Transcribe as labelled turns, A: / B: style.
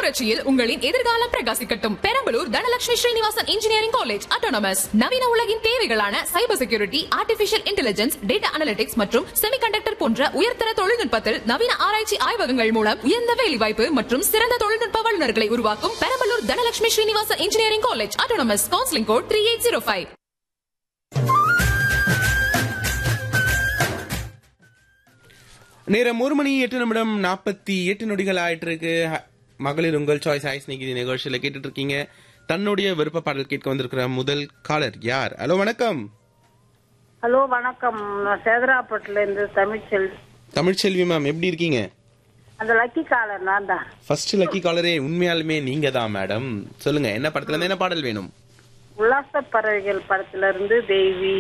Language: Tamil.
A: புரட்சியில் உங்களின் எதிர்காலம் பிரகாசிக்கட்டும் Perambalur Dhanalakshmi Srinivasan engineering college autonomous நவீன உலகின் தேவைகளான cyber security artificial intelligence data analytics மற்றும் செமிகண்டக்டர் போன்ற உயர்தர தொழில்நுட்பத்தில் நவீன ஆராய்ச்சி ஆய்வகங்கள் மூலம் உயர்ந்த வேலைவாய்ப்பு மற்றும் சிறந்த தொழில்நுட்ப வல்லுநர்களை உருவாக்கும் Perambalur Dhanalakshmi Srinivasan engineering college autonomous counselling code three eight zero five
B: நேரம் ஒரு மணி எட்டு நிமிடம் நாற்பத்தி எட்டு நொடிகள் ஆயிட்டு இருக்கு ஹ- மகளிர் உங்கள் சாய்ஸ் ஐஸ் நிகழ்ச்சி நிகழ்ச்சியில கேட்டுட்டு இருக்கீங்க தன்னுடைய விருப்ப பாடல் கேட்க வந்திருக்கிற முதல் காலர் யார் ஹலோ வணக்கம்
C: ஹலோ வணக்கம் நான் சேதராப்பட்டுல இருந்து தமிழ்ச்செல்வி
B: தமிழ்ச்செல்வி மேம் எப்படி இருக்கீங்க
C: அந்த லக்கி காலர் நான் தான்
B: ஃபர்ஸ்ட் லக்கி காலரே உண்மையாலுமே நீங்க தான் மேடம் சொல்லுங்க என்ன படத்துல இருந்து என்ன பாடல் வேணும்
C: உல்லாச பறவைகள் படத்துல இருந்து தேவி